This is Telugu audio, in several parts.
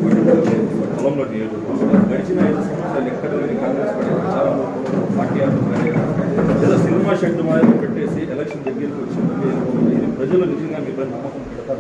పొలంలో నియోజకవర్గం గడిచిన ఐదు సంవత్సరాలు ఎక్కడ లేని కాంగ్రెస్ పార్టీ ప్రచారంలో పార్టీ ఆఫీస్ ఏదో సినిమా షెడ్ మాదిరి పెట్టేసి ఎలక్షన్ దగ్గరికి వచ్చింది ఇది ప్రజలు నిజంగా మీ పైన నమ్మకం పెడతారు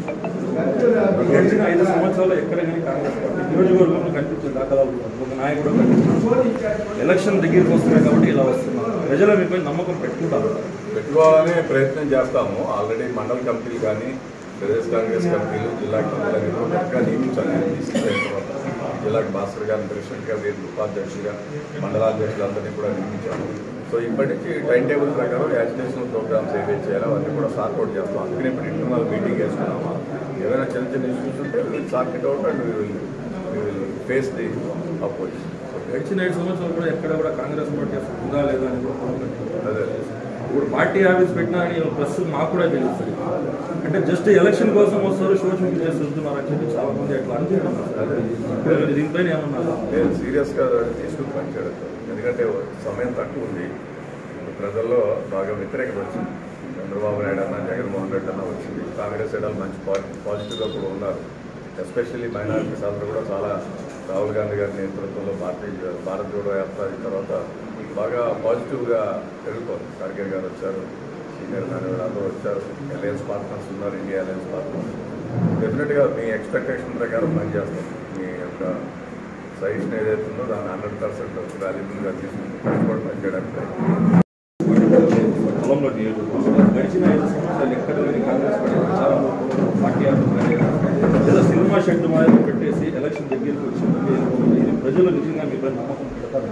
గడిచిన ఐదు సంవత్సరాలు ఎక్కడ కానీ కాంగ్రెస్ పార్టీ నియోజకవర్గంలో కనిపించే దాఖలాలు లేవు. ఒక నాయకుడు కనిపించారు ఎలక్షన్ దగ్గరికి వస్తున్నాయి కాబట్టి ఇలా వస్తున్నారు ప్రజలు మీ పైన నమ్మకం పెట్టుకుంటారు పెట్టుకోవాలనే ప్రయత్నం చేస్తాము ఆల్రెడీ మండల కమిటీలు కానీ ప్రదేశ్ కాంగ్రెస్ కమిటీలు జిల్లా కమిటీలు కొత్తగా నియమించాలి నేను తీసుకున్న తర్వాత జిల్లాకి భాస్కర్ గారిని ప్రెసిడెంట్గా వీరు ఉపాధ్యక్షులుగా మండలాధ్యక్షులందరినీ కూడా నియమించాము సో ఇప్పటి నుంచి టైం టేబుల్ ప్రకారం యాజిటేషన్ ప్రోగ్రామ్స్ ఏవే చేయాలో అవన్నీ కూడా సార్ట్అవుట్ చేస్తాం అందుకని ఇప్పుడు ఇంటర్నల్ మీటింగ్ వేసుకున్నాము ఏదైనా చిన్న చిన్న ఇష్యూస్ ఉంటే will sort it out and will will face the opposition గడిచిన ఐదు సంవత్సరాలు కూడా ఎక్కడ కూడా కాంగ్రెస్ పార్టీ అసలు ఉందా లేదా అని కూడా పొలం కట్టింది. అదే ఇప్పుడు పార్టీ ఆఫీస్ పెట్టినా అని ప్రెస్ మాకు కూడా తెలుస్తుంది అంటే జస్ట్ ఎలక్షన్ కోసం వస్తారు సోషల్ చేసి వస్తున్నారు అని చెప్పి చాలా మంది అట్లా అనుకుంటున్నారు దీనిపైన ఏమన్నా నేను సీరియస్గా తీసుకుని పనిచేయడం ఎందుకంటే సమయం తక్కువ ఉంది ప్రజల్లో బాగా వ్యతిరేకత వచ్చింది చంద్రబాబు నాయుడు అన్న జగన్మోహన్ రెడ్డి అన్న వచ్చింది కాంగ్రెస్ ఎడలు మంచి పాజిటివ్ పాజిటివ్గా కూడా ఉన్నారు ఎస్పెషల్లీ మైనారిటీస్ అందరూ కూడా చాలా రాహుల్ గాంధీ గారి నేతృత్వంలో భారతీయ భారత్ జోడో యాత్ర అయిన తర్వాత బాగా పాజిటివ్గా పెరుగుతోంది ఖర్గే గారు వచ్చారు సీనియర్ మేనేజర్ అందరూ వచ్చారు అలయన్స్ పార్ట్నర్స్ ఉన్నారు ఇండియా అలయన్స్ పార్ట్నర్స్ డెఫినెట్గా మీ ఎక్స్పెక్టేషన్ ప్రకారం పనిచేస్తాం మీ యొక్క సైట్స్ని ఏదైతే ఉందో దాన్ని హండ్రెడ్ పర్సెంట్ వాల్యుబుల్గా తీసుకుని కూడా పనిచేయడానికి ప్రయత్నిస్తాం. పొలంలో నియోజకవర్గం గడిచిన ఐదు సంవత్సరాలు ఎక్కడ లేని కాంగ్రెస్ పార్టీ ప్రచారంలో పార్టీ ఆఫీస్ ఏదో సినిమా షెడ్ మాదిరి పెట్టేసి ఎలక్షన్ దగ్గరికి వచ్చింది ఇది ప్రజలు నిజంగా మీ పైన నమ్మకం పెడతారు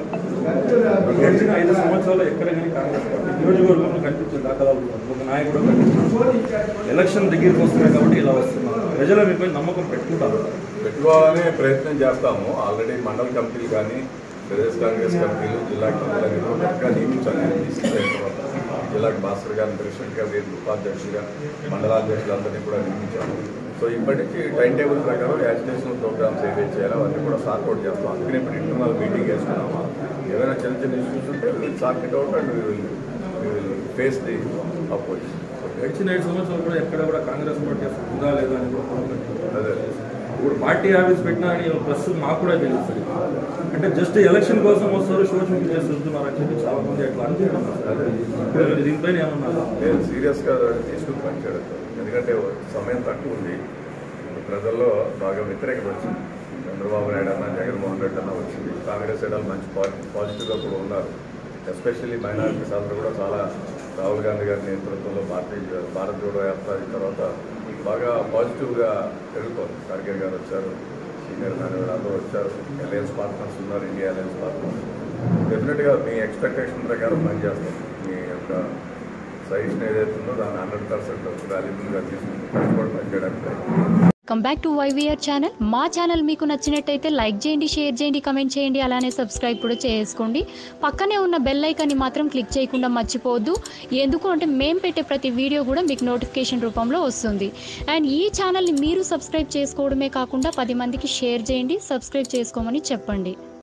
గడిచిన ఐదు సంవత్సరాలు ఎక్కడ కానీ కాంగ్రెస్ పార్టీ నియోజకవర్గంలో కనిపించే దాఖలాలు లేవు. ఒక నాయకుడు కనిపించారు ఎలక్షన్ దగ్గరికి వస్తున్నాయి కాబట్టి ఇలా వస్తున్నారు ప్రజలు మీ పైన నమ్మకం పెట్టుకుంటారు పెట్టుకోవాలనే ప్రయత్నం చేస్తాము ఆల్రెడీ మండల కమిటీలు కానీ ప్రదేశ్ కాంగ్రెస్ కమిటీలు జిల్లా కమిటీలు కొత్తగా నియమించాలి నేను తీసుకున్న తర్వాత జిల్లాకి భాస్కర్ గారిని ప్రెసిడెంట్గా వీరు ఉపాధ్యక్షులుగా మండలాధ్యక్షులందరినీ కూడా నియమించాము సో ఇప్పటి నుంచి టైం టేబుల్ ప్రకారం యాజిటేషన్ ప్రోగ్రామ్స్ ఏవే చేయాలో అవన్నీ కూడా సార్ట్అవుట్ చేస్తాం అందుకని ఇప్పుడు ఇంటర్నల్ మీటింగ్ వేసుకున్నాము ఏదైనా చిన్న చిన్న ఇష్యూస్ ఉంటే will sort it out and will will face the opposition గడిచిన ఐదు సంవత్సరాలు కూడా ఎక్కడ కూడా కాంగ్రెస్ పార్టీ అసలు ఉందా లేదా అని కూడా పొలం కట్టింది. అదే ఇప్పుడు పార్టీ ఆఫీస్ పెట్టినా అని ప్రెస్ మాకు కూడా తెలుస్తుంది అంటే జస్ట్ ఎలక్షన్ కోసం వస్తారు సోషల్ చేసి వస్తున్నారు అని చెప్పి చాలా మంది అట్లా అనుకుంటున్నారు దీనిపైన ఏమన్నా నేను సీరియస్గా తీసుకుని పనిచేయడం ఎందుకంటే సమయం తక్కువ ఉంది ప్రజల్లో బాగా వ్యతిరేకత వచ్చింది చంద్రబాబు నాయుడు అన్న జగన్మోహన్ రెడ్డి అన్న వచ్చింది కాంగ్రెస్ ఎడలు మంచి పాజిటివ్ పాజిటివ్గా కూడా ఉన్నారు ఎస్పెషల్లీ మైనారిటీస్ అందరూ కూడా చాలా రాహుల్ గాంధీ గారి నేతృత్వంలో భారతీయ భారత్ జోడో యాత్ర అయిన తర్వాత బాగా పాజిటివ్గా పెరుగుతోంది ఖర్గే గారు వచ్చారు సీనియర్ మేనేజర్ అందరూ వచ్చారు అలయన్స్ పార్ట్నర్స్ ఉన్నారు ఇండియా అలయన్స్ పార్ట్నర్స్ డెఫినెట్గా మీ ఎక్స్పెక్టేషన్ ప్రకారం పనిచేస్తాం మీ యొక్క సైట్స్ని ఏదైతే ఉందో దాన్ని హండ్రెడ్ పర్సెంట్ వాల్యుబుల్గా తీసుకుని కూడా పనిచేయడానికి ప్రయత్నిస్తాం. Come back to YVR channel మా ఛానల్ మీకు నచ్చినట్టయితే లైక్ చేయండి షేర్ చేయండి కమెంట్ చేయండి అలానే సబ్స్క్రైబ్ కూడా చేసుకోండి పక్కనే ఉన్న బెల్ ఐకాన్ని మాత్రం క్లిక్ చేయకుండా మర్చిపోవద్దు ఎందుకు అంటే మేము పెట్టే ప్రతి వీడియో కూడా మీకు నోటిఫికేషన్ రూపంలో వస్తుంది అండ్ ఈ ఛానల్ని మీరు సబ్స్క్రైబ్ చేసుకోవడమే కాకుండా పది మందికి షేర్ చేయండి సబ్స్క్రైబ్ చేసుకోమని చెప్పండి